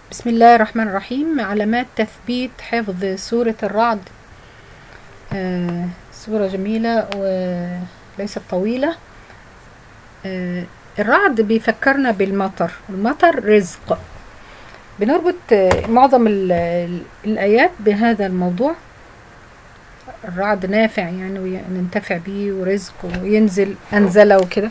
بسم الله الرحمن الرحيم علامات تثبيت حفظ سورة الرعد آه سورة جميلة وليست طويلة آه الرعد بيفكرنا بالمطر المطر رزق بنربط آه معظم ال- ال- الآيات بهذا الموضوع الرعد نافع يعني وننتفع بيه ورزق وينزل أنزله وكده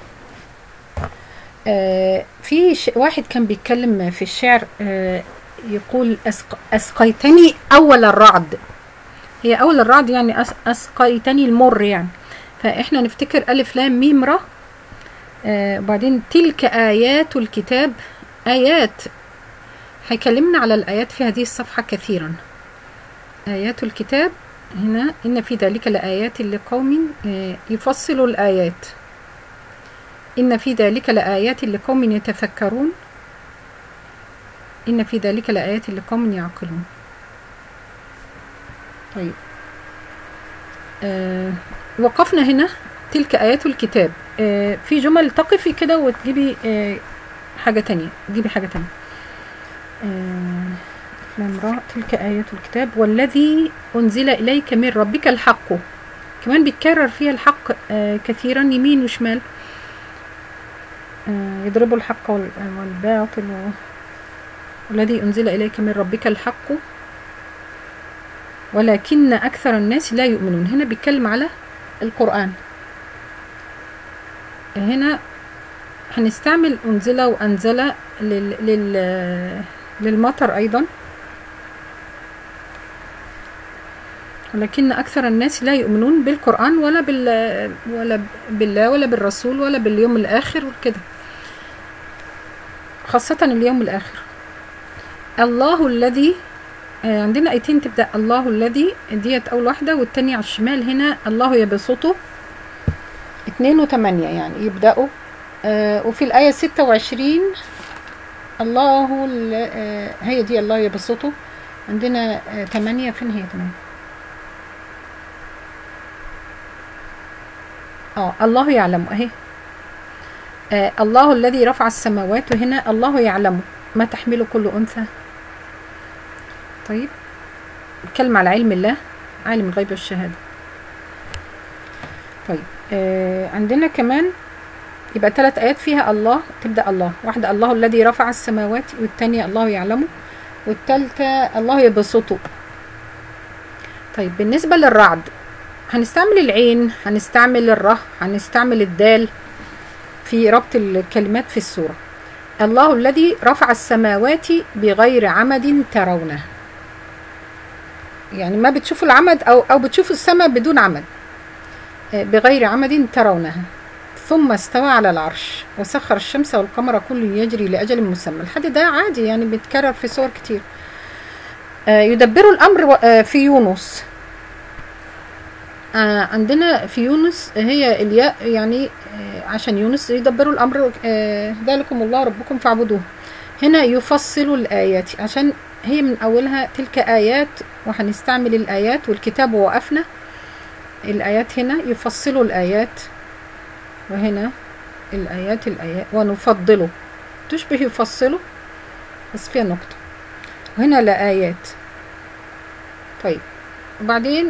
آه، في ش... واحد كان بيتكلم في الشعر آه، يقول أسق... أسقيتني أول الرعد هي أول الرعد يعني أس... أسقيتني المر يعني فإحنا نفتكر ألف لام ميم را آه، وبعدين تلك آيات الكتاب آيات هيكلمنا على الآيات في هذه الصفحة كثيرا آيات الكتاب هنا إن في ذلك لآيات لقوم آه، يفصلوا الآيات إن في ذلك لآيات لقوم يتفكرون إن في ذلك لآيات لقوم يعقلون طيب آه وقفنا هنا تلك آيات الكتاب آه في جمل تقفي كده وتجيبي آه حاجة تانية تجيبي حاجة تانية آه امرأة تلك آيات الكتاب والذي أنزل إليك من ربك الحق كمان بيتكرر فيها الحق آه كثيرا يمين وشمال آه، يضربوا الحق وال- والباطل و... والذي أنزل إليك من ربك الحق ولكن أكثر الناس لا يؤمنون هنا بيتكلم على القرآن هنا هنستعمل أنزل وأنزل لل... لل... للمطر أيضا ولكن أكثر الناس لا يؤمنون بالقرآن ولا بال ولا بالله ولا بالرسول ولا باليوم الآخر وكده خاصة اليوم الآخر الله الذي آه، عندنا آيتين تبدأ الله الذي ديت أول واحدة والتانية على الشمال هنا الله يبسطه اتنين وتمانية يعني يبدأوا آه وفي الآية ستة وعشرين الله ال- آه هي دي الله يبسطه عندنا آه تمانية فين هي تمانية اه الله يعلم اهي آه الله الذي رفع السماوات وهنا الله يعلم ما تحمل كل انثى طيب نتكلم على علم الله عالم الغيب والشهاده طيب آه عندنا كمان يبقى ثلاث ايات فيها الله تبدا الله واحده الله الذي رفع السماوات والثانيه الله يعلمه والثالثه الله يبسطه طيب بالنسبه للرعد هنستعمل العين هنستعمل الره هنستعمل الدال في ربط الكلمات في السورة الله الذي رفع السماوات بغير عمد ترونه يعني ما بتشوفوا العمد أو, أو بتشوفوا السماء بدون عمد آه، بغير عمد ترونها ثم استوى على العرش وسخر الشمس والقمر كل يجري لأجل مسمى الحد ده عادي يعني بيتكرر في سور كتير آه، يدبر الأمر و- آه، في يونس آه عندنا في يونس هي الياء يعني آه عشان يونس يدبروا الامر آه ذلكم الله ربكم فاعبدوه هنا يفصلوا الايات عشان هي من اولها تلك ايات وهنستعمل الايات والكتاب وقفنا الايات هنا يفصلوا الايات وهنا الايات الايات ونفضله تشبه يفصلوا بس فيها نقطة وهنا لآيات طيب وبعدين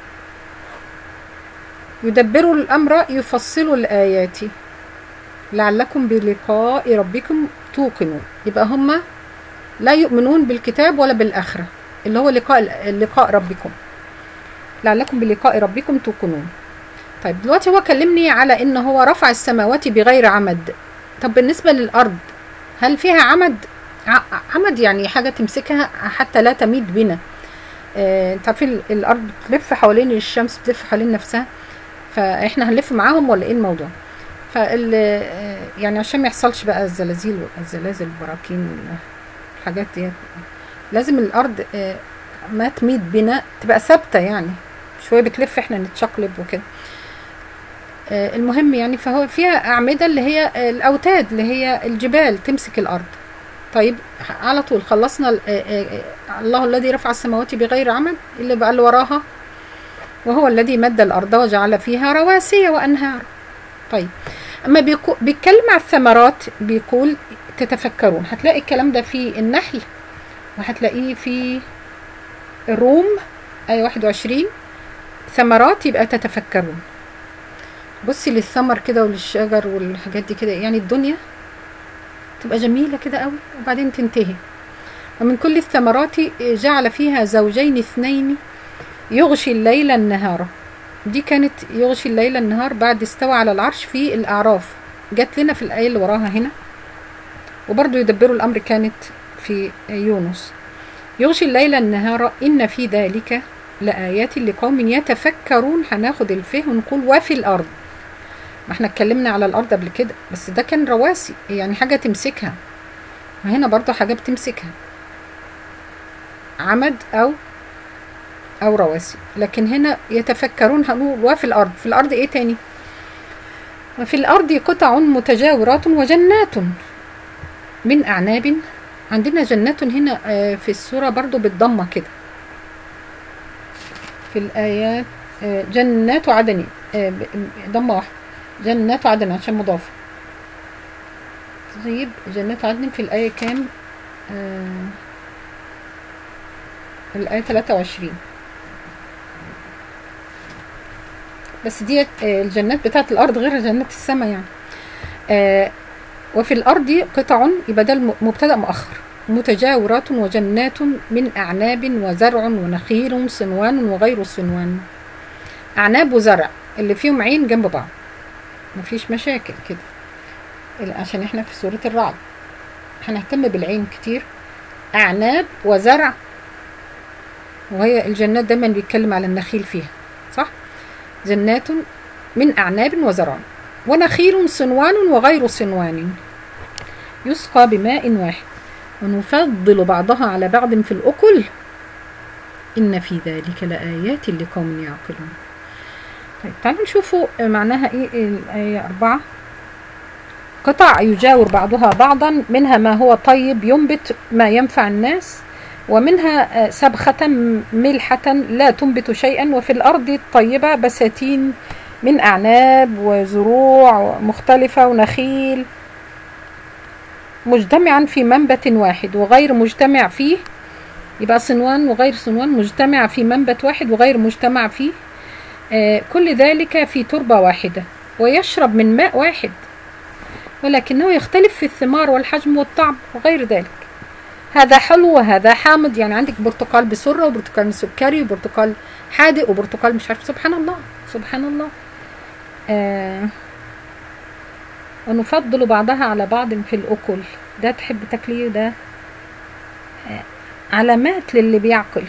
يدبروا الأمر يفصلوا الآيات لعلكم بلقاء ربكم توقنون يبقى هم لا يؤمنون بالكتاب ولا بالآخرة اللي هو لقاء لقاء ربكم لعلكم بلقاء ربكم توقنون طيب دلوقتي هو كلمني على ان هو رفع السماوات بغير عمد طب بالنسبة للأرض هل فيها عمد ع- عمد يعني حاجة تمسكها حتى لا تميد بنا آه، انت عارفين الأرض بتلف حوالين الشمس بتلف حوالين نفسها فاحنا هنلف معاهم ولا ايه الموضوع فال آه، يعني عشان ما يحصلش بقى الزلازل والزلازل والبراكين والحاجات دي لازم الارض آه، ما تميد بنا تبقى ثابته يعني شويه بتلف احنا نتشقلب وكده آه، المهم يعني فهو فيها اعمده اللي هي الاوتاد اللي هي الجبال تمسك الارض طيب على طول خلصنا ال- آه، آه، آه، الله الذي رفع السماوات بغير عمد اللي بقى اللي وراها وهو الذي مد الأرض وجعل فيها رواسي وأنهار طيب اما بيكو- بيتكلم على الثمرات بيقول تتفكرون هتلاقي الكلام ده في النحل وهتلاقيه في الروم آية 21 ثمرات يبقى تتفكرون بصي للثمر كده وللشجر والحاجات دي كده يعني الدنيا تبقى جميلة كده قوي وبعدين تنتهي ومن كل الثمرات جعل فيها زوجين اثنين يغشي الليل النهار دي كانت يغشي الليل النهار بعد استوى على العرش في الأعراف جت لنا في الآية اللي وراها هنا وبرضو يدبروا الأمر كانت في يونس يغشي الليل النهار إن في ذلك لآيات لقوم يتفكرون هناخد الفه ونقول وفي الأرض ما احنا اتكلمنا على الأرض قبل كده بس ده كان رواسي يعني حاجة تمسكها وهنا برضو حاجة بتمسكها عمد أو أو رواسي لكن هنا يتفكرون هنقول وفي الأرض في الأرض إيه تاني وفي الأرض قطع متجاورات وجنات من أعناب عندنا جنات هنا آه، في السورة برضو بالضمة كده في الآيات آه، جنات عدن آه، ب- ضمة واحدة جنات عدن عشان مضاف طيب جنات عدن في الآية كام آه، الآية 23 بس ديت آه، الجنات بتاعت الأرض غير جنات السماء يعني آه، وفي الأرض قطع يبقى ده الم- مبتدأ مؤخر متجاورات وجنات من أعناب وزرع ونخيل صنوان وغير صنوان أعناب وزرع اللي فيهم عين جنب بعض مفيش مشاكل كده ال- عشان احنا في سورة الرعد هنهتم بالعين كتير أعناب وزرع وهي الجنات دايما بيتكلم على النخيل فيها صح جنات من أعناب وزرع ونخيل صنوان وغير صنوان يسقى بماء واحد ونفضل بعضها على بعض في الأكل إن في ذلك لآيات لقوم يعقلون طيب تعالوا نشوفوا معناها إيه الآية أربعة قطع يجاور بعضها بعضا منها ما هو طيب ينبت ما ينفع الناس ومنها آه، سبخة ملحة لا تنبت شيئا وفي الأرض الطيبة بساتين من أعناب وزروع مختلفة ونخيل مجتمعا في منبت واحد وغير مجتمع فيه يبقى صنوان وغير صنوان مجتمع في منبت واحد وغير مجتمع فيه آه كل ذلك في تربة واحدة ويشرب من ماء واحد ولكنه يختلف في الثمار والحجم والطعم وغير ذلك هذا حلو وهذا حامض يعني عندك برتقال بسرة وبرتقال سكري وبرتقال حادق وبرتقال مش عارف سبحان الله سبحان الله آه ونفضل بعضها على بعض في الأكل ده تحب تاكليه ده آه علامات للي بيعقل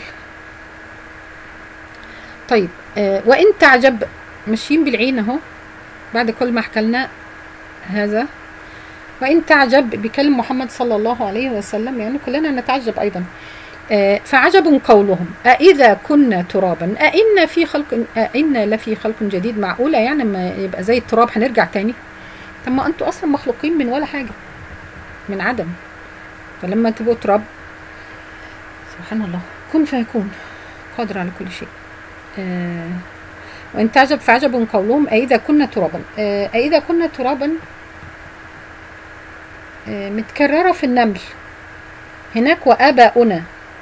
طيب آه وإن تعجب ماشيين بالعين أهو بعد كل ما حكلنا هذا وإن تعجب بكلم محمد صلى الله عليه وسلم يعني كلنا نتعجب أيضا آه فعجب قولهم أإذا كنا ترابا أإنا في خلق أإنا لفي خلق جديد معقولة يعني ما يبقى زي التراب هنرجع تاني طب ما أنتوا أصلا مخلوقين من ولا حاجة من عدم فلما تبقوا تراب سبحان الله كن فيكون قادر على كل شيء آه وإن تعجب فعجب قولهم أإذا كنا ترابا آه أإذا كنا ترابا آه متكررة في النمل هناك وآباؤنا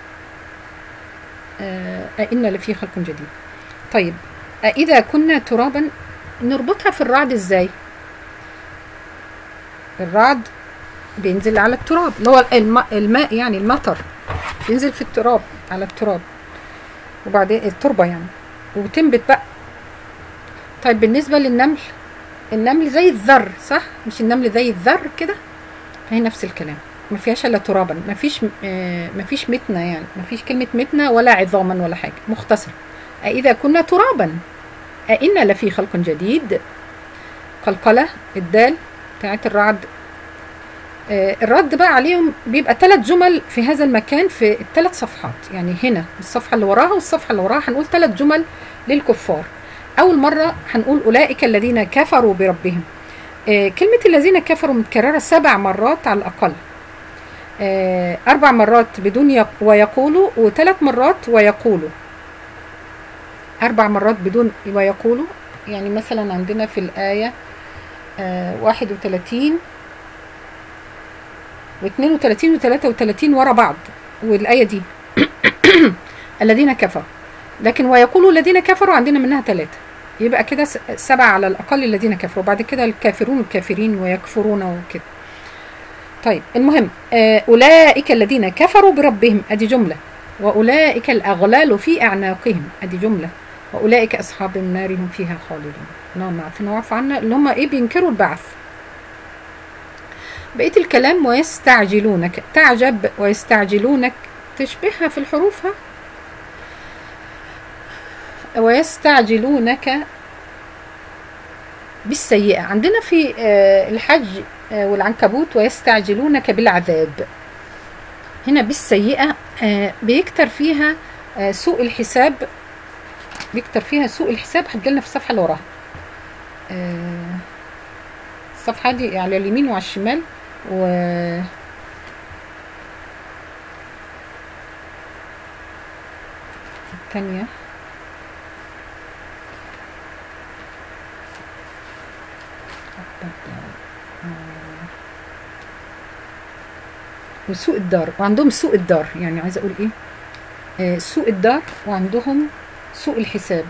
أئنا لفي خلق جديد طيب أإذا كنا ترابا نربطها في الرعد إزاي الرعد بينزل على التراب اللي هو الماء, الماء يعني المطر بينزل في التراب على التراب وبعدين التربة يعني وتنبت بقى طيب بالنسبة للنمل النمل زي الذر صح مش النمل زي الذر كده فهي نفس الكلام ما فيهاش الا ترابا ما فيش آه ما فيش متنه يعني ما فيش كلمه متنه ولا عظاما ولا حاجه مختصر أإذا كنا ترابا أئنا لفي خلق جديد قلقلة الدال بتاعت الرعد آه الرد بقى عليهم بيبقى ثلاث جمل في هذا المكان في الثلاث صفحات يعني هنا الصفحة اللي وراها والصفحة اللي وراها هنقول ثلاث جمل للكفار أول مرة هنقول أولئك الذين كفروا بربهم آه كلمة الذين كفروا متكررة سبع مرات على الأقل آه أربع مرات بدون يق ويقولوا وثلاث مرات ويقولوا أربع مرات بدون ويقولوا يعني مثلا عندنا في الآية آه 31 و32 و33 ورا بعض والآية دي الذين كفروا لكن ويقول الذين كفروا عندنا منها ثلاثة يبقى كده س- سبعة على الأقل الذين كفروا بعد كده الكافرون الكافرين ويكفرون وكده طيب المهم آه أولئك الذين كفروا بربهم أدي جملة وأولئك الأغلال في أعناقهم أدي جملة وأولئك أصحاب النار هم فيها خالدون نعم عارفين واعف عنا اللي هم إيه بينكروا البعث بقية الكلام ويستعجلونك تعجب ويستعجلونك تشبهها في الحروف ها ويستعجلونك بالسيئة عندنا في آه، الحج آه، والعنكبوت ويستعجلونك بالعذاب هنا بالسيئة آه، بيكتر فيها آه، سوء الحساب بيكتر فيها سوء الحساب هتجيلنا في الصفحة اللي وراها آه، الصفحة دي على اليمين وعلى الشمال و الثانية وسوء الدار وعندهم سوء الدار يعني عايزه اقول ايه آه سوء الدار وعندهم سوء الحساب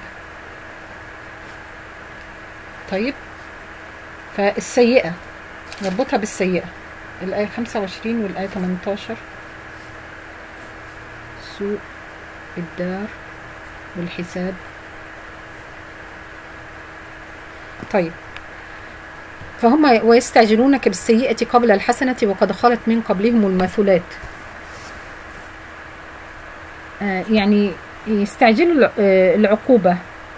طيب فالسيئة نربطها بالسيئة الآية 25 والآية 18 سوء الدار والحساب طيب فهم ويستعجلونك بالسيئة قبل الحسنة وقد خلت من قبلهم المثلات آه يعني يستعجلوا الع- آه، العقوبة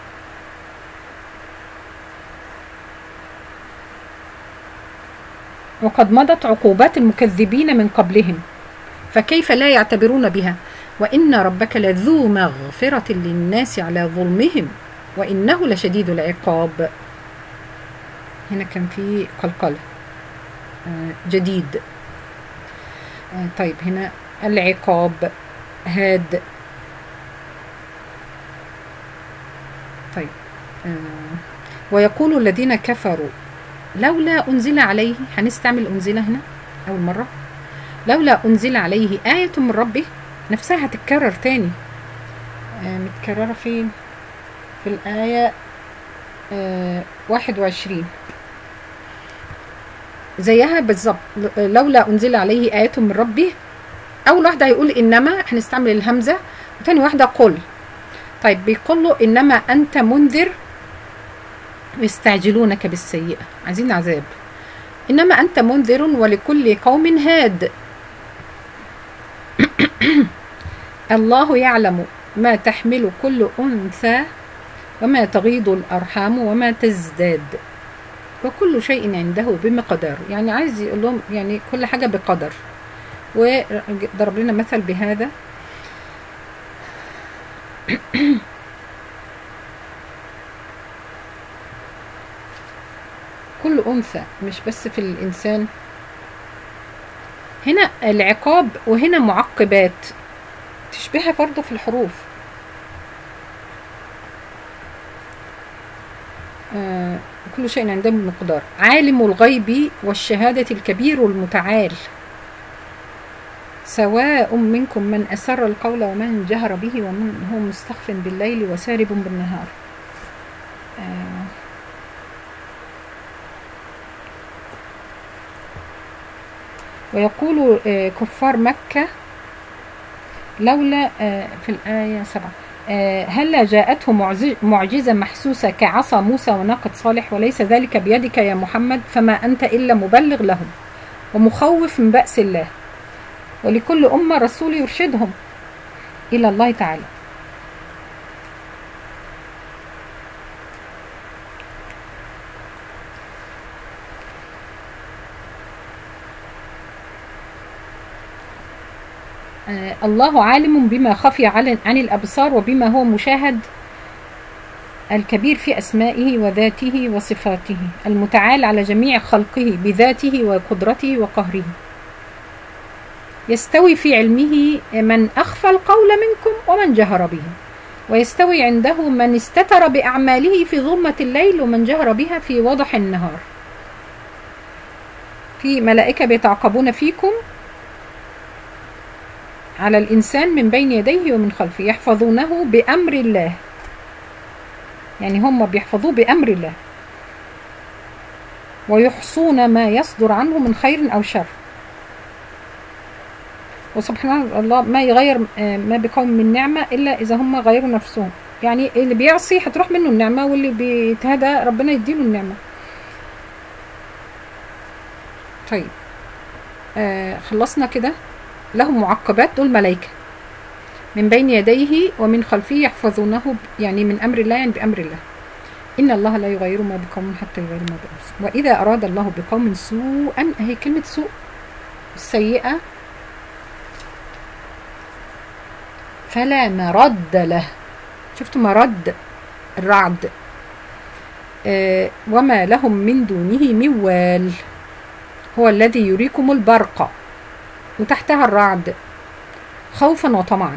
وقد مضت عقوبات المكذبين من قبلهم فكيف لا يعتبرون بها وإن ربك لذو مغفرة للناس على ظلمهم وإنه لشديد العقاب هنا كان في قلقلة آه، جديد آه، طيب هنا العقاب هاد طيب آه، ويقول الذين كفروا لولا أنزل عليه هنستعمل أنزل هنا أول مرة لولا أنزل عليه آية من ربه نفسها هتتكرر تاني آه، متكررة فين في الآية آه، واحد وعشرين زيها بالظبط ل- لولا أنزل عليه آية من ربه أول واحدة هيقول إنما هنستعمل الهمزة وتاني واحدة قل طيب بيقول له إنما أنت منذر يستعجلونك بالسيئة عايزين عذاب إنما أنت منذر ولكل قوم هاد الله يعلم ما تحمل كل أنثى وما تغيض الأرحام وما تزداد وكل شيء عنده بمقدار يعني عايز يقول لهم يعني كل حاجة بقدر وضرب لنا مثل بهذا كل أنثى مش بس في الإنسان هنا العقاب وهنا معقبات تشبهها برضه في الحروف آه كل شيء عنده بمقدار عالم الغيب والشهادة الكبير المتعال سواء منكم من أسر القول ومن جهر به ومن هو مستخف بالليل وسارب بالنهار آه ويقول آه، كفار مكة لولا آه، في الآية سبعة آه، هلا جاءته معز- معجزة محسوسة كعصا موسى وناقة صالح وليس ذلك بيدك يا محمد فما أنت إلا مبلغ لهم ومخوف من بأس الله ولكل أمة رسول يرشدهم إلى الله تعالى آه، الله عالم بما خفي عن عن الأبصار وبما هو مشاهد الكبير في أسمائه وذاته وصفاته المتعال على جميع خلقه بذاته وقدرته وقهره يستوي في علمه من أخفى القول منكم ومن جهر به ويستوي عنده من استتر بأعماله في ظلمة الليل ومن جهر بها في وضح النهار في ملائكة بيتعاقبون فيكم على الإنسان من بين يديه ومن خلفه يحفظونه بأمر الله يعني هم بيحفظوه بأمر الله ويحصون ما يصدر عنه من خير أو شر وسبحان الله ما يغير آه، ما بقوم من نعمة إلا إذا هم غيروا نفسهم يعني اللي بيعصي هتروح منه النعمة واللي بيتهدى ربنا يديله النعمة طيب آه خلصنا كده لهم معقبات دول ملائكة من بين يديه ومن خلفه يحفظونه ب- يعني من أمر الله يعني بأمر الله إن الله لا يغير ما بقوم حتى يغيروا ما بأنفسهم وإذا أراد الله بقوم سوءا هي كلمة سوء سيئة فلا مرد له شفتوا مرد الرعد آه وما لهم من دونه من وال هو الذي يريكم البرق وتحتها الرعد خوفا وطمعا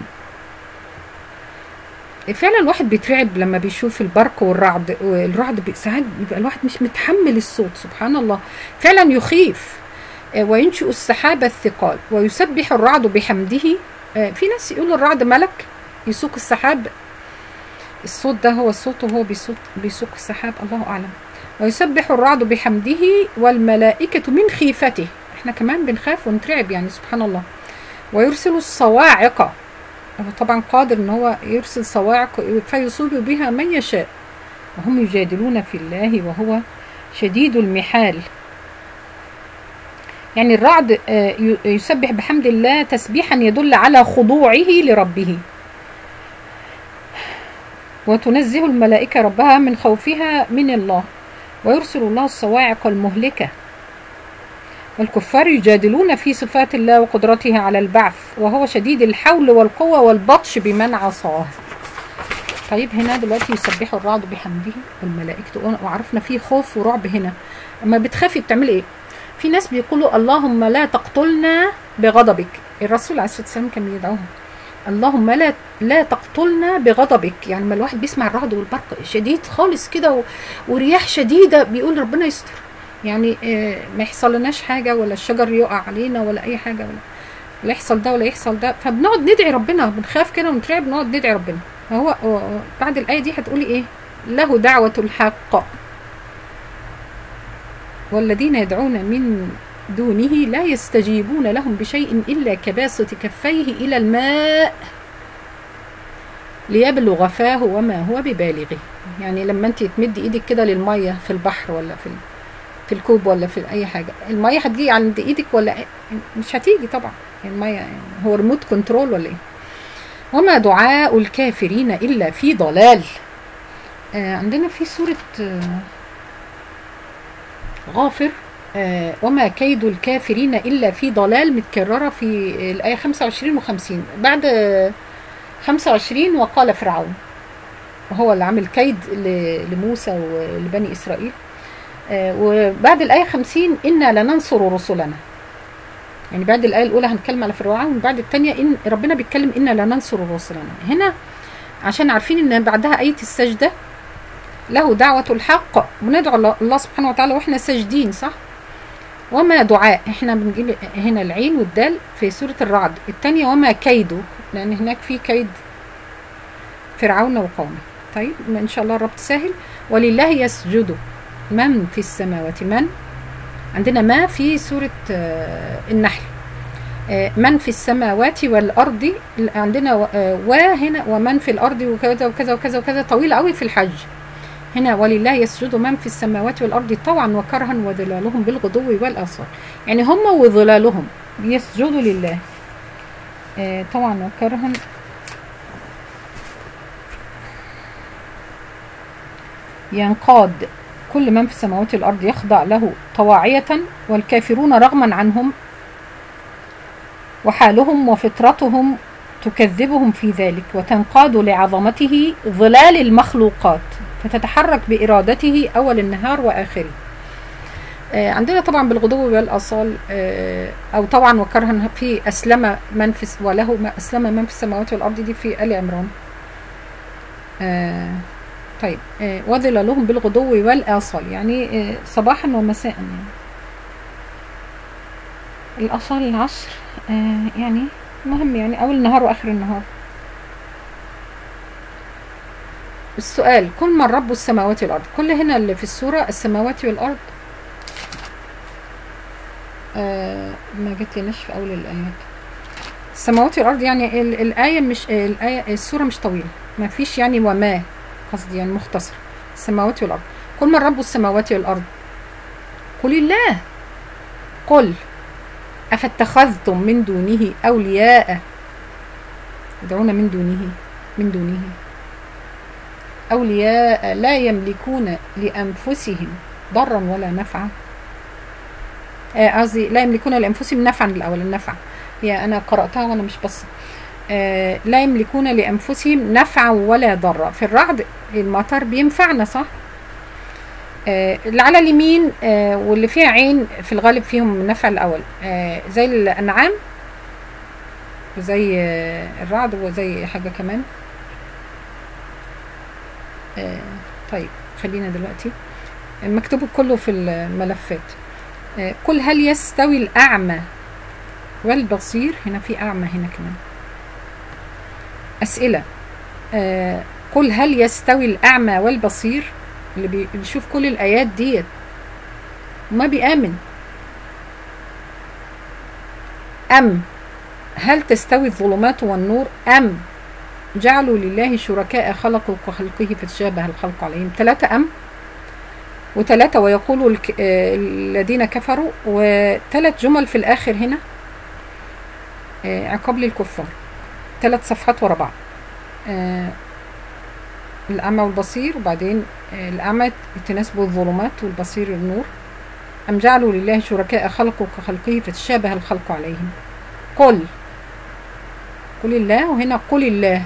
فعلا الواحد بيترعب لما بيشوف البرق والرعد والرعد بي- ساعات بيبقى الواحد مش متحمل الصوت سبحان الله فعلا يخيف آه، وينشئ السحاب الثقال ويسبح الرعد بحمده آه، في ناس يقولوا الرعد ملك يسوق السحاب الصوت ده هو الصوت وهو بيسوق بيسوق السحاب الله اعلم ويسبح الرعد بحمده والملائكة من خيفته احنا كمان بنخاف ونترعب يعني سبحان الله ويرسل الصواعق هو طبعا قادر ان هو يرسل صواعق فيصيب بها من يشاء وهم يجادلون في الله وهو شديد المحال يعني الرعد آه، ي- يسبح بحمد الله تسبيحا يدل على خضوعه لربه وتنزه الملائكة ربها من خوفها من الله ويرسل الله الصواعق المهلكة والكفار يجادلون في صفات الله وقدرته على البعث وهو شديد الحول والقوة والبطش بمن عصاه طيب هنا دلوقتي يسبح الرعد بحمده والملائكة وعرفنا فيه خوف ورعب هنا اما بتخافي بتعملي ايه في ناس بيقولوا اللهم لا تقتلنا بغضبك الرسول عليه الصلاة والسلام كان بيدعوهم اللهم لا لا تقتلنا بغضبك يعني ما الواحد بيسمع الرعد والبرق شديد خالص كده و- ورياح شديدة بيقول ربنا يستر يعني آه، ما يحصل لناش حاجة ولا الشجر يقع علينا ولا أي حاجة ولا لا يحصل ده ولا يحصل ده فبنقعد ندعي ربنا بنخاف كده ونترعب نقعد ندعي ربنا فهو هو- بعد الآية دي هتقولي إيه له دعوة الحق والذين يدعون من دونه لا يستجيبون لهم بشيء إلا كباسط كفيه إلى الماء ليبلغ فاه وما هو ببالغه يعني لما انت تمدي ايدك كده للميه في البحر ولا في ال- في الكوب ولا في اي حاجه الميه هتجي عند ايدك ولا مش هتيجي طبعا الميه يعني هو ريموت كنترول ولا ايه وما دعاء الكافرين الا في ضلال آه عندنا في سوره آه غافر آه وما كيد الكافرين الا في ضلال متكرره في الايه 25 و50 بعد آه 25 وقال فرعون وهو اللي عامل كيد ل- لموسى ولبني اسرائيل آه، وبعد الآية 50 إنا لننصر رسلنا يعني بعد الآية الأولى هنتكلم على فرعون وبعد الثانية إن ربنا بيتكلم إنا لننصر رسلنا هنا عشان عارفين إن بعدها آية السجدة له دعوة الحق وندعو الله- الله سبحانه وتعالى وإحنا ساجدين صح وما دعاء إحنا بنجيب هنا العين والدال في سورة الرعد الثانية وما كيده لأن هناك في كيد فرعون وقومه طيب إن شاء الله الرب تسهل ولله يسجد من في السماوات من عندنا ما في سورة آه، النحل آه، من في السماوات والأرض عندنا آه، وهنا ومن في الأرض وكذا وكذا وكذا وكذا طويل قوي في الحج هنا ولله يسجد من في السماوات والأرض طوعا وكرها وظلالهم بالغدو والآصال يعني هم وظلالهم يسجدوا لله آه، طوعا وكرها ينقاد كل من في السماوات والأرض يخضع له طواعية والكافرون رغما عنهم وحالهم وفطرتهم تكذبهم في ذلك وتنقاد لعظمته ظلال المخلوقات فتتحرك بإرادته أول النهار وآخره آه، عندنا طبعا بالغدو والأصال آه، أو طبعا وكرها في أسلم من في وله ما أسلم من في السماوات والأرض دي في آل عمران آه، طيب آه، وظلالهم بالغدو والآصال يعني آه، صباحا ومساء يعني. الأصال العصر آه يعني مهم يعني أول النهار وآخر النهار السؤال كل من رب السماوات والأرض كل هنا اللي في السورة السماوات والأرض آه ما جت لناش في أول الآيات السماوات والأرض يعني ال- الآية مش آه، الآية السورة مش طويلة ما فيش يعني وما قصدي يعني مختصر السماوات والأرض كل من رب السماوات والأرض قل الله قل أفاتخذتم من دونه أولياء يدعون من دونه من دونه أولياء لا يملكون لأنفسهم ضرا ولا نفعا آه، قصدي لا يملكون لأنفسهم نفعا الأول النفع هي أنا قرأتها وأنا مش بس آه، لا يملكون لأنفسهم نفعا ولا ضرا في الرعد المطر بينفعنا صح آه، اللي على اليمين آه، واللي فيها عين في الغالب فيهم النفع الأول آه، زي الأنعام وزي آه، الرعد وزي حاجة كمان آه، طيب خلينا دلوقتي مكتوب كله في الملفات آه، قل هل يستوي الأعمى والبصير هنا في أعمى هنا كمان أسئلة آه، قل هل يستوي الأعمى والبصير اللي بي- بيشوف كل الآيات ديت وما بيآمن أم هل تستوي الظلمات والنور أم جعلوا لله شركاء خلقوا كخلقه فتشابه الخلق عليهم ثلاثة أم وثلاثة ويقول الك... آه، الذين كفروا وثلاث جمل في الآخر هنا آه، عقاب للكفار ثلاث صفحات ورا بعض آه، الأعمى والبصير وبعدين آه، الأعمى تناسبه الظلمات والبصير النور أم جعلوا لله شركاء خلقوا كخلقه فتشابه الخلق عليهم قل قل الله وهنا قل الله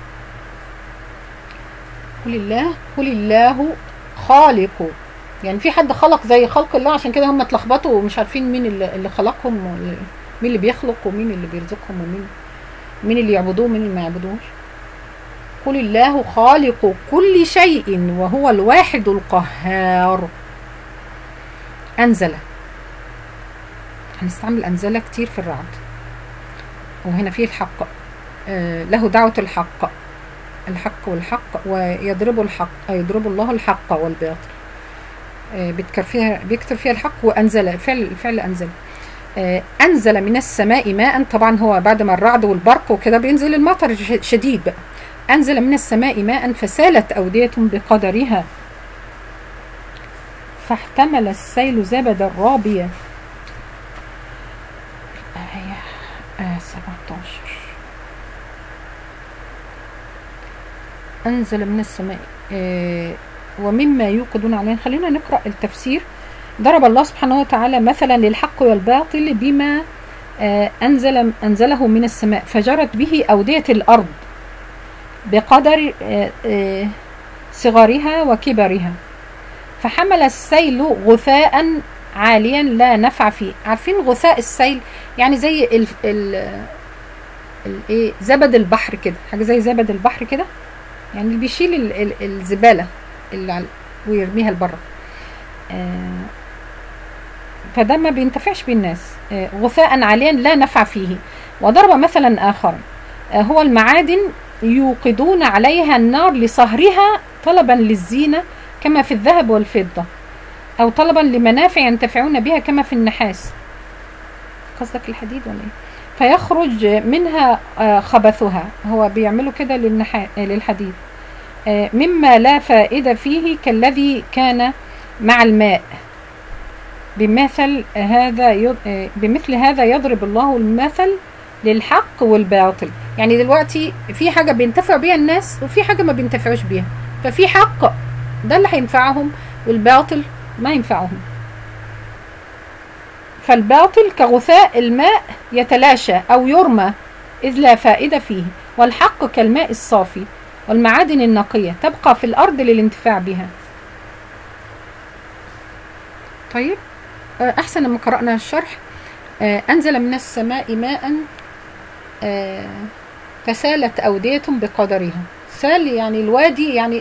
قل الله قل الله خالق يعني في حد خلق زي خلق الله عشان كده هم اتلخبطوا ومش عارفين مين اللي اللي خلقهم ومين اللي بيخلق ومين اللي بيرزقهم ومين مين اللي يعبدوه ومين اللي ما يعبدوش قل الله خالق كل شيء وهو الواحد القهار أنزل هنستعمل أنزل كتير في الرعد وهنا فيه الحق آه، له دعوة الحق الحق والحق ويضرب الحق يضرب الله الحق والباطل آه، بيذكر فيها بيكتب فيها الحق وأنزل فعل فعل أنزل آه، أنزل من السماء ماء طبعا هو بعد ما الرعد والبرق وكده بينزل المطر ش- شديد بقى أنزل من السماء ماء فسالت أودية بقدرها فاحتمل السيل زبدا رابيا آية آية 17 أنزل من السماء آه، ومما يوقدون عليه خلينا نقرأ التفسير ضرب الله سبحانه وتعالى مثلا للحق والباطل بما آه، أنزل أنزله من السماء فجرت به أودية الأرض بقدر آه، آه، صغرها وكبرها فحمل السيل غثاء عاليا لا نفع فيه عارفين غثاء السيل يعني زي ال ال الايه زبد البحر كده حاجه زي زبد البحر كده يعني اللي بيشيل ال ال الزباله اللي على ويرميها لبره آه فده ما بينتفعش بالناس آه غثاء عاليا لا نفع فيه وضرب مثلا اخر آه هو المعادن يوقدون عليها النار لصهرها طلبا للزينه كما في الذهب والفضه او طلبا لمنافع ينتفعون بها كما في النحاس قصدك الحديد ولا ايه فيخرج منها آه، خبثها هو بيعملوا كده للنحا... آه، للحديد آه، مما لا فائدة فيه كالذي كان مع الماء بمثل هذا يض... آه، بمثل هذا يضرب الله المثل للحق والباطل يعني دلوقتي في حاجة بينتفع بيها الناس وفي حاجة ما بينتفعوش بيها ففي حق ده اللي هينفعهم والباطل ما ينفعهم فالباطل كغثاء الماء يتلاشى أو يرمى إذ لا فائدة فيه والحق كالماء الصافي والمعادن النقية تبقى في الأرض للانتفاع بها طيب آه، أحسن لما قرأنا الشرح آه، أنزل من السماء ماء آه، فسالت أودية بقدرها سال يعني الوادي يعني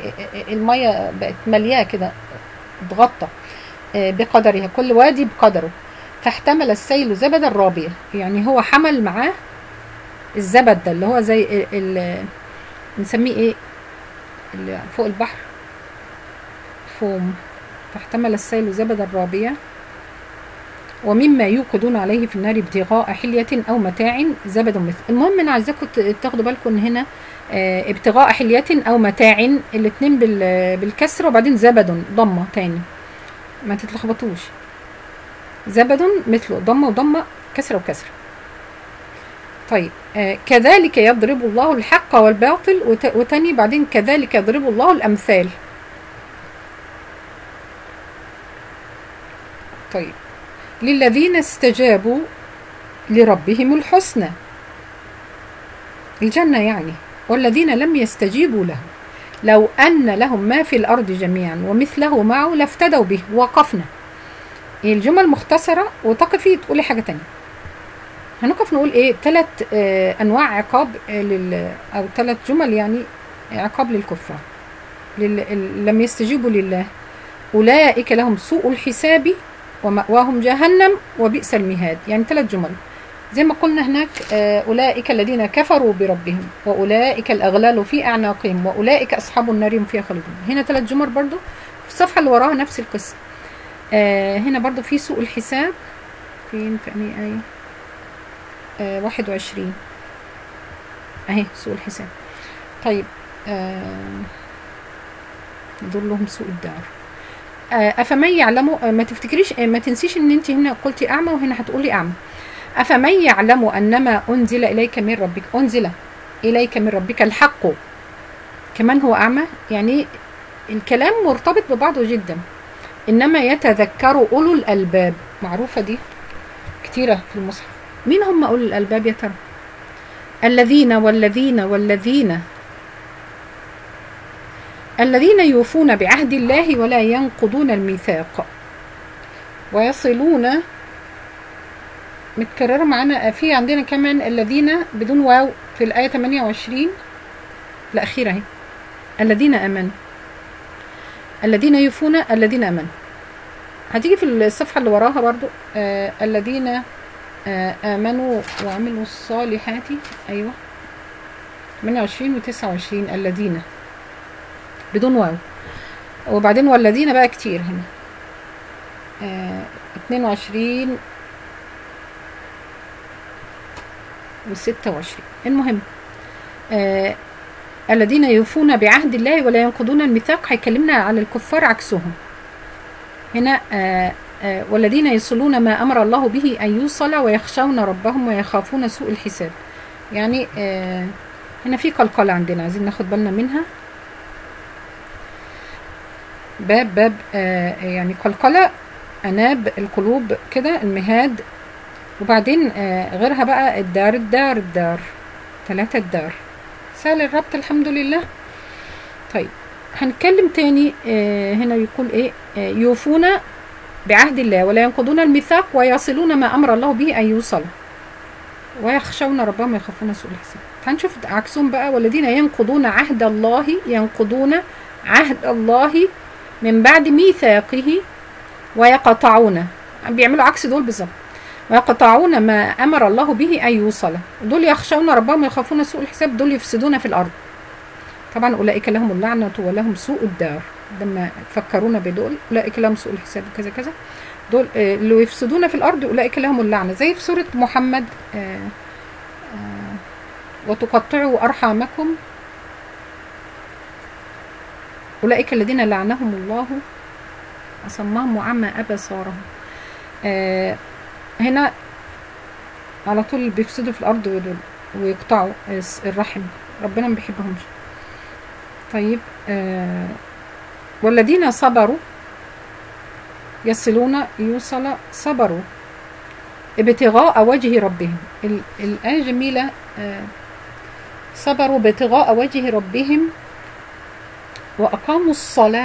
المية بقت ملياه كده اتغطى آه، بقدرها كل وادي بقدره فاحتمل السيل زبدا رابية يعني هو حمل معاه الزبد ده اللي هو زي ال- ال- بنسميه ايه اللي فوق البحر فوم فاحتمل السيل زبدا رابية ومما يوقدون عليه في النار ابتغاء حلية أو متاع زبد مثل المهم أنا عايزاكم ت- تاخدوا بالكم إن هنا آه، ابتغاء حلية أو متاع الاتنين بال- بالكسر وبعدين زبد ضمة تاني ما تتلخبطوش زبد مثله ضمة وضمة كسرة وكسرة طيب آه كذلك يضرب الله الحق والباطل وت- وتاني بعدين كذلك يضرب الله الأمثال طيب للذين استجابوا لربهم الحسنى الجنة يعني والذين لم يستجيبوا له لو أن لهم ما في الأرض جميعا ومثله معه لافتدوا به وقفنا الجمل مختصرة وتقفي تقولي حاجة تانية هنقف نقول ايه ثلاث آه انواع عقاب آه لل او ثلاث جمل يعني عقاب للكفار لل... ال- لم يستجيبوا لله اولئك لهم سوء الحساب ومأواهم جهنم وبئس المهاد يعني ثلاث جمل زي ما قلنا هناك آه، أولئك الذين كفروا بربهم وأولئك الأغلال في أعناقهم وأولئك أصحاب النار هم فيها خالدون هنا ثلاث جمل برضو في الصفحة اللي وراها نفس القصة آه، هنا برضو في سوء الحساب فين في أنهي آية آه، 21 أهي سوء الحساب طيب آه، دول لهم سوء الدار آه، أفمن يعلم آه، ما تفتكريش آه، ما تنسيش إن أنت هنا قلتي أعمى وهنا هتقولي أعمى أفمن يعلم أنما أنزل إليك من ربك أنزل إليك من ربك الحق كمان هو أعمى يعني الكلام مرتبط ببعضه جدا إنما يتذكر أولو الألباب معروفة دي كتيرة في المصحف مين هم أولو الألباب يا ترى الذين والذين والذين الذين يوفون بعهد الله ولا ينقضون الميثاق ويصلون متكررة معانا في عندنا كمان الذين بدون واو في الآية 28 الأخيرة اهي الذين آمنوا الذين يوفون الذين آمنوا هتيجي في الصفحة اللي وراها برضو آه الذين آه آمنوا وعملوا الصالحات أيوة 28 و 29 الذين بدون واو وبعدين والذين بقى كتير هنا آه 22 و26 المهم آه الذين يوفون بعهد الله ولا ينقضون الميثاق هيكلمنا على الكفار عكسهم هنا آه آه والذين يصلون ما أمر الله به أن يوصل ويخشون ربهم ويخافون سوء الحساب يعني آه هنا في قلقلة عندنا عايزين ناخد بالنا منها باب باب آه يعني قلقلة أناب القلوب كده المهاد وبعدين آه غيرها بقى الدار الدار الدار ثلاثة الدار سهل الربط الحمد لله طيب هنتكلم تاني آه هنا يقول ايه آه يوفون بعهد الله ولا ينقضون الميثاق ويصلون ما امر الله به ان يوصل ويخشون ربهم ويخافون سوء الحساب هنشوف عكسهم بقى والذين ينقضون عهد الله ينقضون عهد الله من بعد ميثاقه ويقطعون بيعملوا عكس دول بالظبط ويقطعون ما امر الله به ان يوصل دول يخشون ربهم ويخافون سوء الحساب دول يفسدون في الارض طبعا اولئك لهم اللعنه ولهم سوء الدار لما فكرونا بدول اولئك لهم سوء الحساب وكذا كذا دول اللي يفسدون في الارض اولئك لهم اللعنه زي في سوره محمد آآ آآ وتقطعوا ارحامكم اولئك الذين لعنهم الله اصمهم وعمى ابصارهم هنا على طول بيفسدوا في الارض ودول ويقطعوا الرحم ربنا ما بيحبهمش طيب آه والذين صبروا يصلون يوصل صبروا ابتغاء وجه ربهم الآية جميلة آه صبروا ابتغاء وجه ربهم وأقاموا الصلاة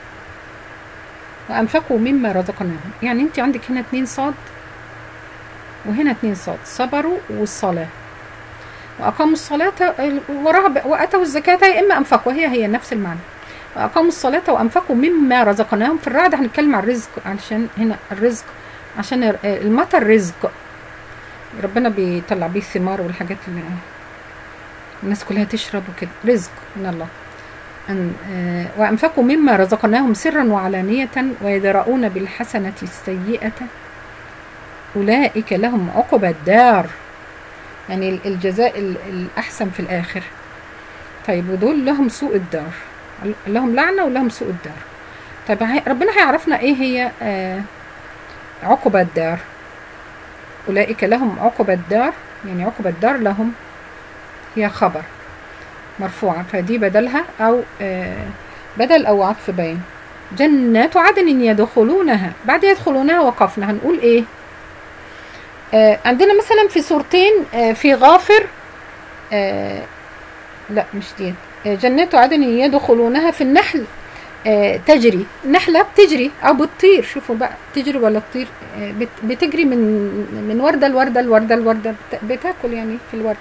وأنفقوا مما رزقناهم يعني أنت عندك هنا اتنين صاد وهنا اتنين صاد صبروا والصلاة وأقاموا الصلاة وراها وأتوا الزكاة يا إما أنفقوا هي هي نفس المعنى وأقاموا الصلاة وأنفقوا مما رزقناهم في الرعد هنتكلم عن الرزق علشان هنا الرزق عشان ال- المطر رزق ربنا بيطلع بيه الثمار والحاجات اللي الناس كلها تشرب وكده رزق من الله أن آه، وأنفقوا مما رزقناهم سرا وعلانية ويدرؤون بالحسنة السيئة أولئك لهم عقبى الدار يعني ال- الجزاء ال- الأحسن في الآخر طيب ودول لهم سوء الدار لهم لعنة ولهم سوء الدار طيب هي- ربنا هيعرفنا ايه هي آه عقبى الدار أولئك لهم عقبى الدار يعني عقبى الدار لهم هي خبر مرفوعة فدي بدلها أو آه بدل أو عطف بين جنات عدن يدخلونها بعد يدخلونها وقفنا هنقول ايه آه عندنا مثلا في سورتين آه في غافر آه لا مش دي آه جنات عدن يدخلونها في النحل آه تجري النحلة بتجري أو بتطير شوفوا بقى تجري ولا تطير آه بت- بتجري من من وردة لوردة لوردة لوردة بت- بتاكل يعني في الورد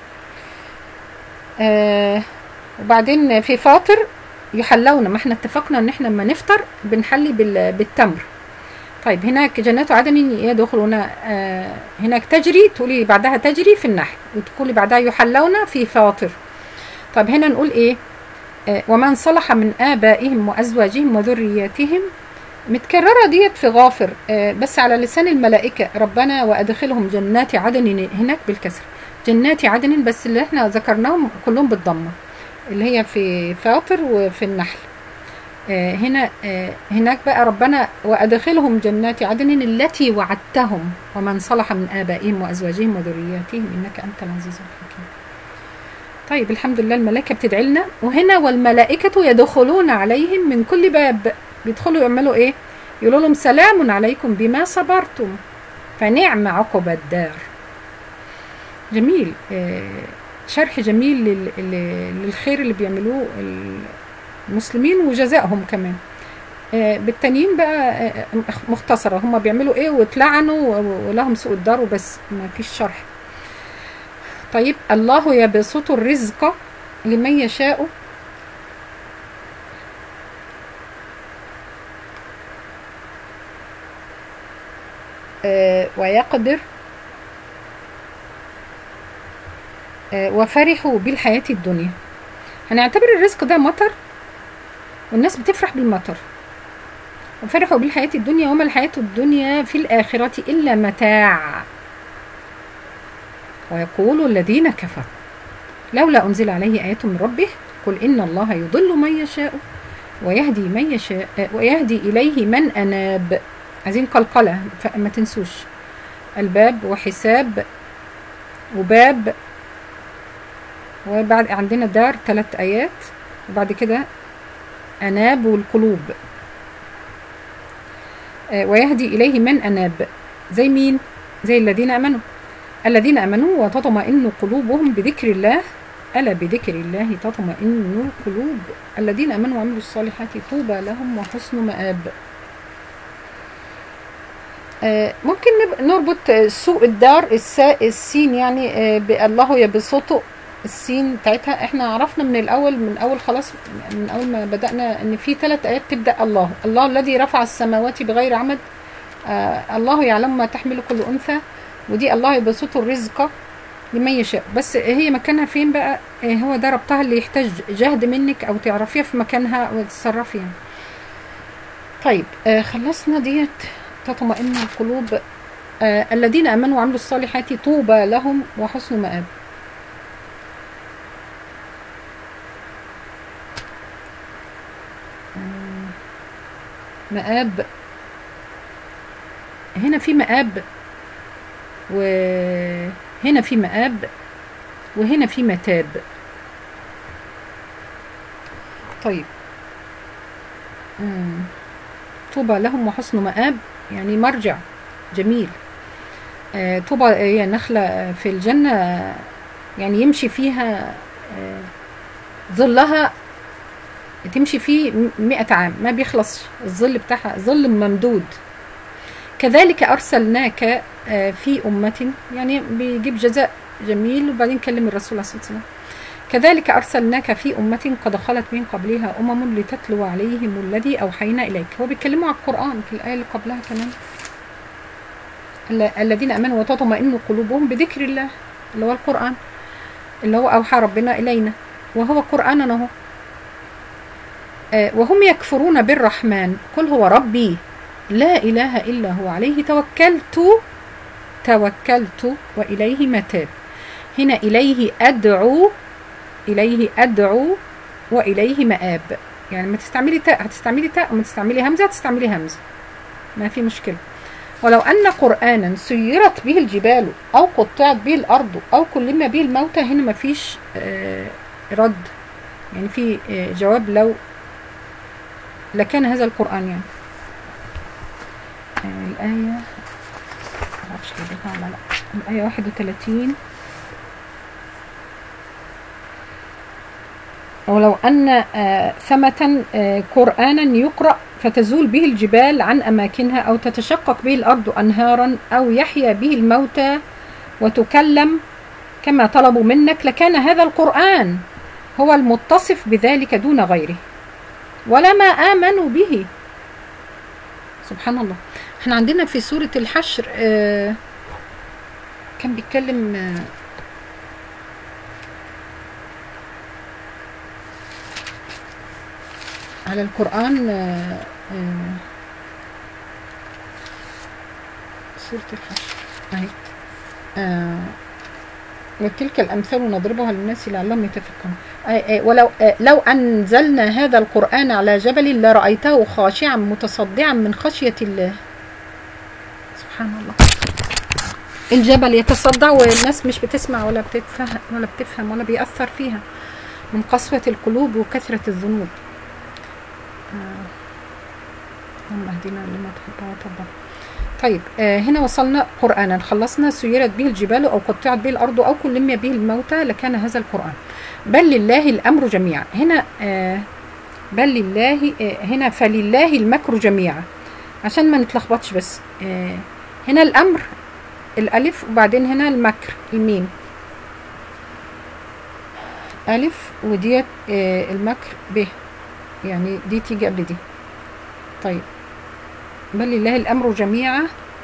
آه وبعدين في فاطر يحلون ما احنا اتفقنا ان احنا لما نفطر بنحلي بال- بالتمر طيب هناك جنات عدن يدخلون آه هناك تجري تقولي بعدها تجري في النحل وتقولي بعدها يحلون في فاطر طيب هنا نقول ايه آه ومن صلح من آبائهم وأزواجهم وذرياتهم متكررة ديت في غافر آه بس على لسان الملائكة ربنا وأدخلهم جنات عدن هناك بالكسر جنات عدن بس اللي احنا ذكرناهم كلهم بالضمة اللي هي في فاطر وفي النحل آه هنا آه هناك بقى ربنا وأدخلهم جنات عدن التي وعدتهم ومن صلح من آبائهم وأزواجهم وذرياتهم إنك أنت العزيز الحكيم طيب الحمد لله الملائكة بتدعي لنا وهنا والملائكة يدخلون عليهم من كل باب بيدخلوا يعملوا ايه يقولوا لهم سلام عليكم بما صبرتم فنعم عقب الدار جميل آه شرح جميل لل- لل- للخير اللي بيعملوه المسلمين وجزائهم كمان آه، بالتانيين بقى آه، مختصرة هم بيعملوا ايه واتلعنوا و- ولهم سوء الدار وبس ما فيش شرح طيب الله يبسط الرزق لمن يشاء آه، ويقدر آه، وفرحوا بالحياة الدنيا هنعتبر الرزق ده مطر والناس بتفرح بالمطر وفرحوا بالحياة الدنيا وما الحياة الدنيا في الآخرة إلا متاع ويقول الذين كفروا لولا أنزل عليه آية من ربه قل إن الله يضل من يشاء ويهدي من يشاء آه، ويهدي إليه من أناب عايزين قلقلة فما تنسوش الباب وحساب وباب وبعد عندنا دار ثلاث آيات وبعد كده أناب والقلوب آه، ويهدي إليه من أناب زي مين؟ زي الذين آمنوا الذين آمنوا وتطمئن قلوبهم بذكر الله ألا بذكر الله تطمئن القلوب الذين آمنوا وعملوا الصالحات طوبى لهم وحسن مآب آه، ممكن نب- نربط آه، سوء الدار السا السين يعني آه، بالله يبسطه السين بتاعتها احنا عرفنا من الاول من اول خلاص من اول ما بدانا ان في ثلاث ايات تبدا الله الله الذي رفع السماوات بغير عمد آه الله يعلم ما تحمل كل انثى ودي الله يبسط الرزق لمن يشاء بس هي مكانها فين بقى آه هو ده ربطها اللي يحتاج جهد منك او تعرفيها في مكانها وتتصرفي يعني طيب آه خلصنا ديت تطمئن القلوب آه الذين امنوا وعملوا الصالحات طوبى لهم وحسن مآب آه، مآب هنا في مآب وهنا في مآب وهنا في متاب طيب مم. طوبى لهم وحسن مآب يعني مرجع جميل آه، طوبى هي نخلة في الجنة آه، يعني يمشي فيها آه، ظلها تمشي فيه م- مئة عام ما بيخلصش الظل بتاعها ظل ممدود كذلك أرسلناك آه، في أمة يعني بيجيب جزاء جميل وبعدين كلم الرسول صلى الله عليه وسلم كذلك أرسلناك في أمة قد خلت من قبلها أمم لتتلو عليهم الذي أوحينا إليك هو بيتكلموا على القرآن في الآية اللي قبلها كمان ال- الذين امنوا وتطمئن قلوبهم بذكر الله اللي هو القران اللي هو اوحى ربنا الينا وهو قران اهو آه، وهم يكفرون بالرحمن قل هو ربي لا اله الا هو عليه توكلت توكلت واليه متاب هنا اليه ادعو اليه ادعو واليه مآب يعني ما تستعملي تاء هتستعملي تاء وما تستعملي همزه هتستعملي همزه ما في مشكله ولو أن قرآنا سيرت به الجبال أو قطعت به الأرض أو كلم به الموتى هنا ما فيش آه، رد يعني في آه، جواب لو لكان هذا القرآن يعني آه، الآية معرفش كده ولا لا الآية 31 ولو أن آه، ثمة آه، قرآنا يقرأ فتزول به الجبال عن أماكنها أو تتشقق به الأرض أنهارا أو يحيا به الموتى وتكلم كما طلبوا منك لكان هذا القرآن هو المتصف بذلك دون غيره ولما آمنوا به سبحان الله احنا عندنا في سورة الحشر آه، كان بيتكلم آه، على القرآن آه، آه، سورة الحشر أهي آه، وتلك الأمثال نضربها للناس لعلهم يتفكرون آه، آه، ولو آه، لو أنزلنا هذا القرآن على جبل لرأيته خاشعا متصدعا من خشية الله سبحان الله الجبل يتصدع والناس مش بتسمع ولا بتفهم ولا بتفهم ولا بيأثر فيها من قسوة القلوب وكثرة الذنوب اللهم اهدنا لما تحب وترضى طيب آه هنا وصلنا قرآنا خلصنا سيرت به الجبال أو قطعت به الأرض أو كلم به الموتى لكان هذا القرآن بل لله الأمر جميعا هنا آه بل لله آه هنا فلله المكر جميعا عشان ما نتلخبطش بس آه هنا الأمر الألف وبعدين هنا المكر الميم ألف وديت آه المكر ب يعني دي تيجي قبل دي طيب بل لله الأمر جميعا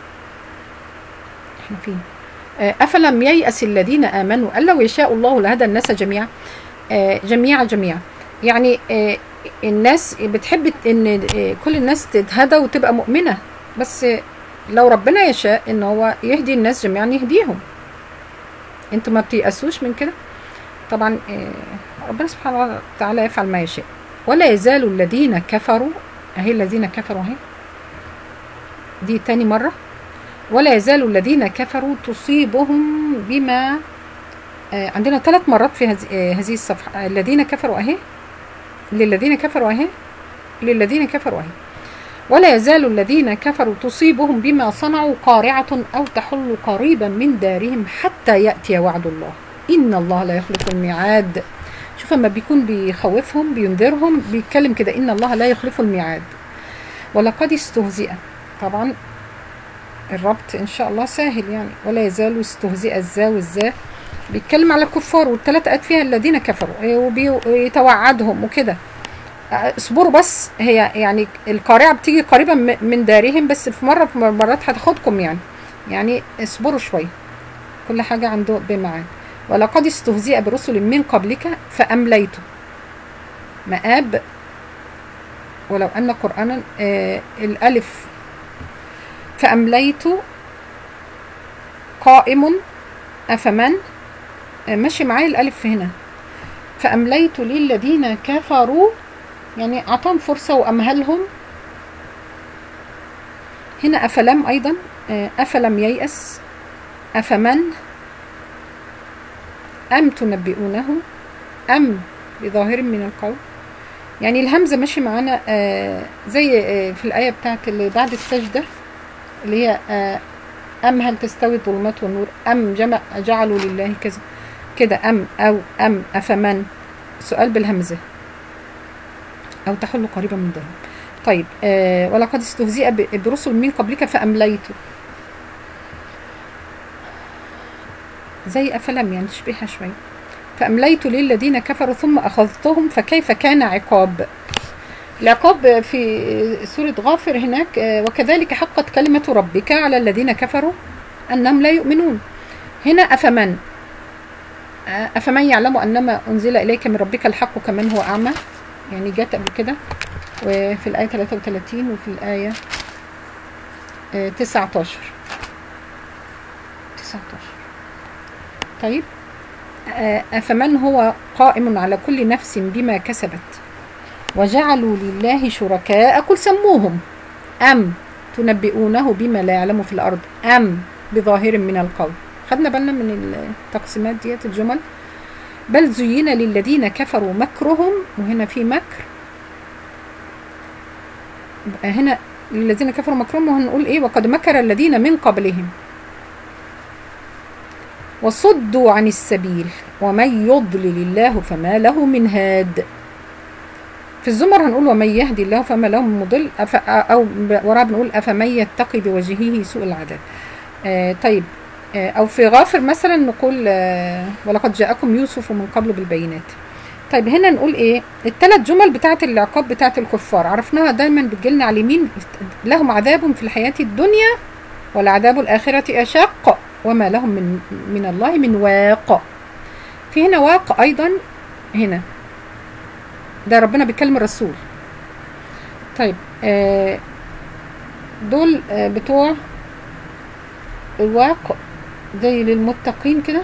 احنا فين آه، أفلم ييأس الذين آمنوا أن لو يشاء الله لهدى الناس جميعا آه، جميعا جميعا يعني آه، الناس بتحب ان آه، كل الناس تتهدى وتبقى مؤمنة بس آه، لو ربنا يشاء ان هو يهدي الناس جميعا يهديهم انتوا ما بتيأسوش من كده طبعا آه، ربنا سبحانه وتعالى يفعل ما يشاء ولا يزال الذين كفروا اهي الذين كفروا اهي دي تاني مرة ولا يزال الذين كفروا تصيبهم بما آه عندنا ثلاث مرات في هذه آه هذه الصفحة آه الذين كفروا اهي للذين كفروا اهي للذين كفروا اهي ولا يزال الذين كفروا تصيبهم بما صنعوا قارعة أو تحل قريبا من دارهم حتى يأتي وعد الله إن الله لا يخلف الميعاد شوف اما بيكون بيخوفهم بينذرهم بيتكلم كده إن الله لا يخلف الميعاد ولقد استهزئ طبعا الربط ان شاء الله سهل يعني ولا يزال استهزئ الزا والزا بيتكلم على الكفار والثلاث آيات فيها الذين كفروا إيه وبي- ويتوعدهم وكده آه، اصبروا بس هي يعني القارعة بتيجي قريبا م- من دارهم بس في مرة في مرات هتاخدكم يعني يعني اصبروا شوية كل حاجة عنده بمعاد ولقد استهزئ برسل من قبلك فأمليت مآب ولو أن قرآنا آه الألف فأمليت قائم أفمن آه، ماشي معايا الألف هنا فأمليت للذين كفروا يعني أعطاهم فرصة وأمهلهم هنا أفلم أيضا آه، أفلم ييأس أفمن أم تنبئونه أم بظاهر من القول يعني الهمزة ماشي معانا آه، زي آه، في الآية بتاعت اللي بعد السجدة اللي هي آه، أم هل تستوي الظلمات والنور أم جمع جعلوا لله كذا كده أم أو أم أفمن سؤال بالهمزة أو تحل قريبا من ذلك طيب آه ولقد استهزئ ب- برسل من قبلك فأمليت زي أفلم يعني تشبيهها شوية فأمليت للذين كفروا ثم أخذتهم فكيف كان عقاب العقاب في سورة غافر هناك آه، وكذلك حقت كلمة ربك على الذين كفروا أنهم لا يؤمنون هنا أفمن آه، أفمن يعلم أنما أنزل إليك من ربك الحق كمن هو أعمى يعني جت قبل كده وفي الآية 33 وفي الآية آه، 19 19 طيب آه، أفمن هو قائم على كل نفس بما كسبت وجعلوا لله شركاء قل سموهم أم تنبئونه بما لا يعلم في الأرض أم بظاهر من القول خدنا بالنا من التقسيمات ديت الجمل بل زين للذين كفروا مكرهم وهنا في مكر يبقى هنا للذين كفروا مكرهم وهنقول ايه وقد مكر الذين من قبلهم وصدوا عن السبيل ومن يضلل الله فما له من هاد في الزمر هنقول ومن يهدي الله فما له من مضل أف او وراء بنقول افمن يتقي بوجهه سوء العذاب آه طيب آه او في غافر مثلا نقول آه ولقد جاءكم يوسف من قبل بالبينات طيب هنا نقول ايه الثلاث جمل بتاعه العقاب بتاعه الكفار عرفناها دايما بتجيلنا على اليمين لهم عذاب في الحياه الدنيا والعذاب الاخره اشق وما لهم من من الله من واق في هنا واق ايضا هنا ده ربنا بيكلم الرسول طيب آه دول آه بتوع الواق زي للمتقين كده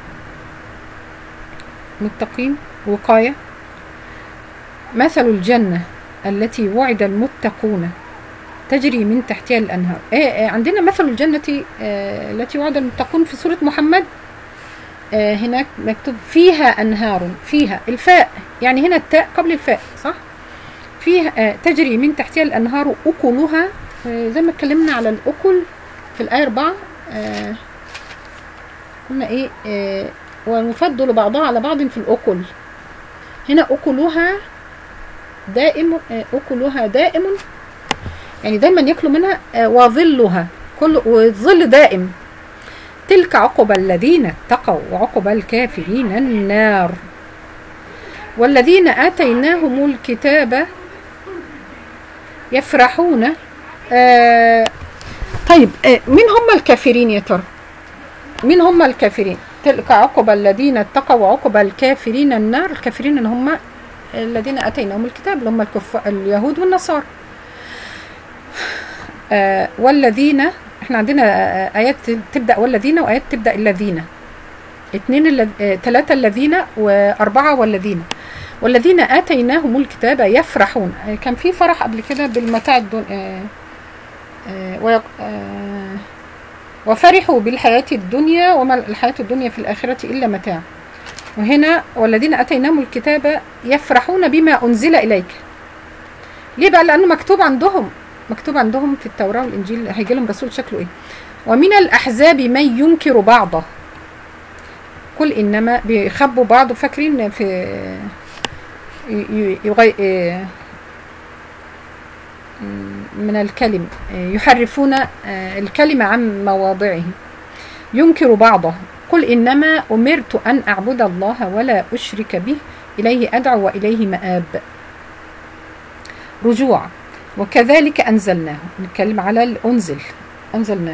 متقين وقاية مثل الجنة التي وعد المتقون تجري من تحتها الأنهار آه آه عندنا مثل الجنة آه التي وعد المتقون في سورة محمد آه هناك مكتوب فيها أنهار فيها الفاء يعني هنا التاء قبل الفاء صح فيها آه تجري من تحتها الأنهار أكلها آه زي ما اتكلمنا على الأكل في الآية 4 آه قلنا إيه آه ونفضل بعضها على بعض في الأكل هنا أكلها دائم آه أكلها دائم يعني دايما ياكلوا منها آه وظلها كل والظل دائم تلك عقب الذين اتقوا وعقب الكافرين النار والذين آتيناهم الكتاب يفرحون آه طيب آه مين هم الكافرين يا ترى مين هم الكافرين تلك عقب الذين اتقوا وعقب الكافرين النار الكافرين اللي هم الذين اتيناهم الكتاب اللي هم الكفار اليهود والنصارى آه والذين احنا عندنا آه ايات تبدا والذين وايات تبدا الذين اثنين الل... آه ثلاثه الذين واربعه والذين والذين اتيناهم الكتاب يفرحون آه كان في فرح قبل كده بالمتاع الدنيا آه آه ويق... آه وفرحوا بالحياة الدنيا وما الحياة الدنيا في الآخرة إلا متاع وهنا والذين أتيناهم الكتاب يفرحون بما أنزل إليك ليه بقى لأنه مكتوب عندهم مكتوب عندهم في التوراة والإنجيل هيجي لهم رسول شكله إيه ومن الأحزاب من ينكر بعضه قل إنما بيخبوا بعض فاكرين في يغي... من الكلم يحرفون الكلمة عن مواضعه ينكر بعضه قل إنما أمرت أن أعبد الله ولا أشرك به إليه أدعو وإليه مآب رجوع وكذلك أنزلناه نتكلم على الأنزل أنزلناه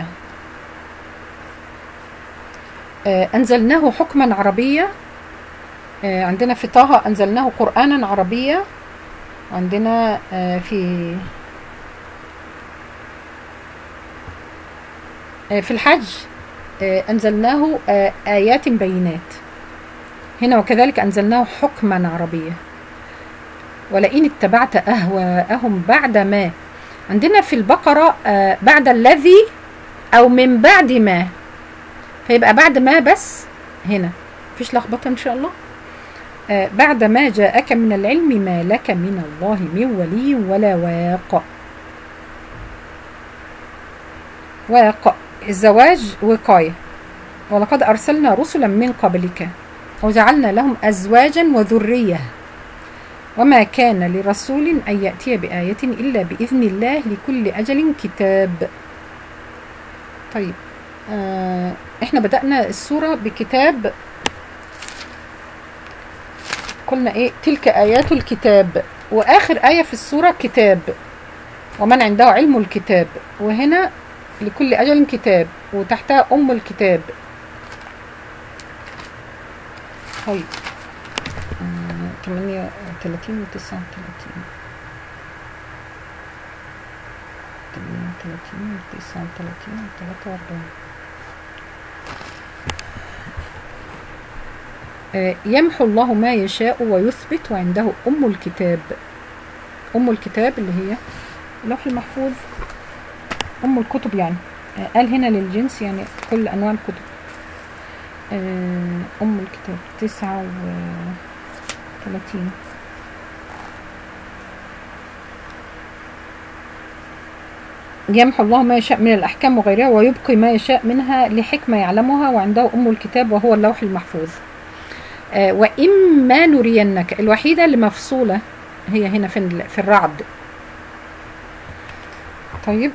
أنزلناه حكما عربيا عندنا في طه أنزلناه قرآنا عربيا عندنا في في الحج أنزلناه آيات بينات هنا وكذلك أنزلناه حكما عربيا ولئن اتبعت أهواءهم بعد ما عندنا في البقرة بعد الذي أو من بعد ما فيبقى بعد ما بس هنا مفيش لخبطة إن شاء الله بعد ما جاءك من العلم ما لك من الله من ولي ولا واق واق الزواج وقاية ولقد أرسلنا رسلا من قبلك وجعلنا لهم أزواجا وذرية وما كان لرسول أن يأتي بآية إلا بإذن الله لكل أجل كتاب طيب آه احنا بدأنا السورة بكتاب قلنا ايه تلك آيات الكتاب واخر ايه في السوره كتاب ومن عنده علم الكتاب وهنا لكل اجل كتاب وتحتها ام الكتاب طيب آه، 38 و 39 38 و 39 و 43 آه، يمحو الله ما يشاء ويثبت وعنده أم الكتاب أم الكتاب اللي هي اللوح المحفوظ أم الكتب يعني آه، قال هنا للجنس يعني كل أنواع الكتب آه، أم الكتاب تسعة وثلاثين يمحو الله ما يشاء من الأحكام وغيرها ويبقي ما يشاء منها لحكمة يعلمها وعنده أم الكتاب وهو اللوح المحفوظ آه، وإما نرينك الوحيدة اللي مفصولة هي هنا في ال- في الرعد طيب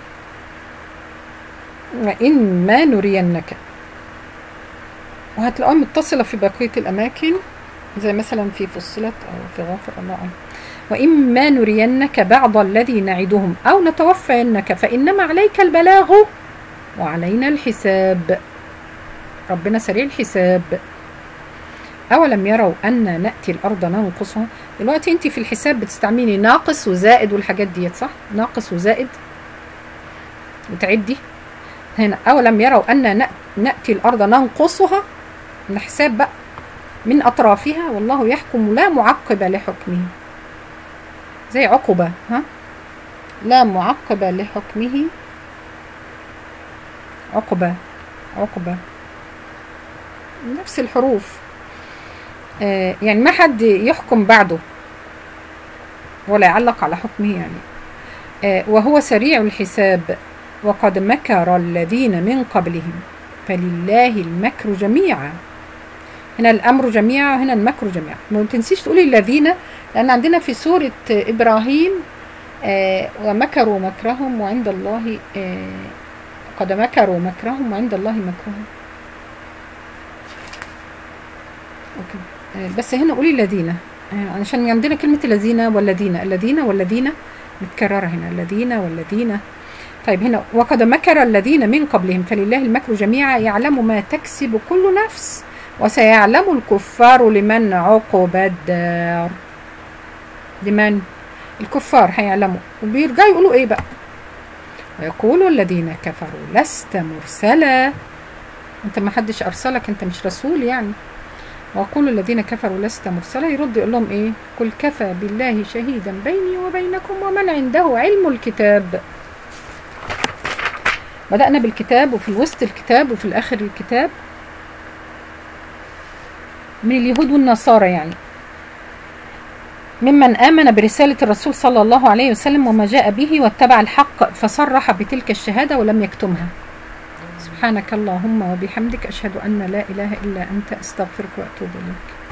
وإما نرينك وهتلاقوها متصلة في بقية الأماكن زي مثلا في فصلت أو في غافر الله أعلم وإما نرينك بعض الذي نعدهم أو نتوفينك فإنما عليك البلاغ وعلينا الحساب ربنا سريع الحساب أولم يروا أن نأتي الأرض ننقصها دلوقتي أنت في الحساب بتستعملي ناقص وزائد والحاجات ديت صح ناقص وزائد وتعدي هنا أولم يروا أن نأ- نأتي الأرض ننقصها الحساب بقى من أطرافها والله يحكم لا معقب لحكمه زي عقبة ها لا معقب لحكمه عقبة عقبة نفس الحروف آه يعني ما حد يحكم بعده ولا يعلق على حكمه يعني آه وهو سريع الحساب وقد مكر الذين من قبلهم فلله المكر جميعا هنا الامر جميعا وهنا المكر جميعا ما تنسيش تقولي الذين لان عندنا في سوره ابراهيم آه ومكروا مكرهم وعند الله آه قد مكروا مكرهم وعند الله مكرهم أوكي. آه بس هنا قولي الذين آه عشان عندنا كلمة الذين والذين الذين والذين متكررة هنا الذين والذين طيب هنا وقد مكر الذين من قبلهم فلله المكر جميعا يعلم ما تكسب كل نفس وسيعلم الكفار لمن عقب الدار لمن الكفار هيعلموا وبيرجعوا يقولوا ايه بقى ويقول الذين كفروا لست مرسلا انت ما حدش ارسلك انت مش رسول يعني ويقول الذين كفروا لست مرسلا يرد يقول لهم ايه قل كفى بالله شهيدا بيني وبينكم ومن عنده علم الكتاب بدأنا بالكتاب وفي الوسط الكتاب وفي الآخر الكتاب من اليهود والنصارى يعني ممن آمن برسالة الرسول صلى الله عليه وسلم وما جاء به واتبع الحق فصرح بتلك الشهادة ولم يكتمها سبحانك اللهم وبحمدك أشهد أن لا إله إلا أنت أستغفرك وأتوب إليك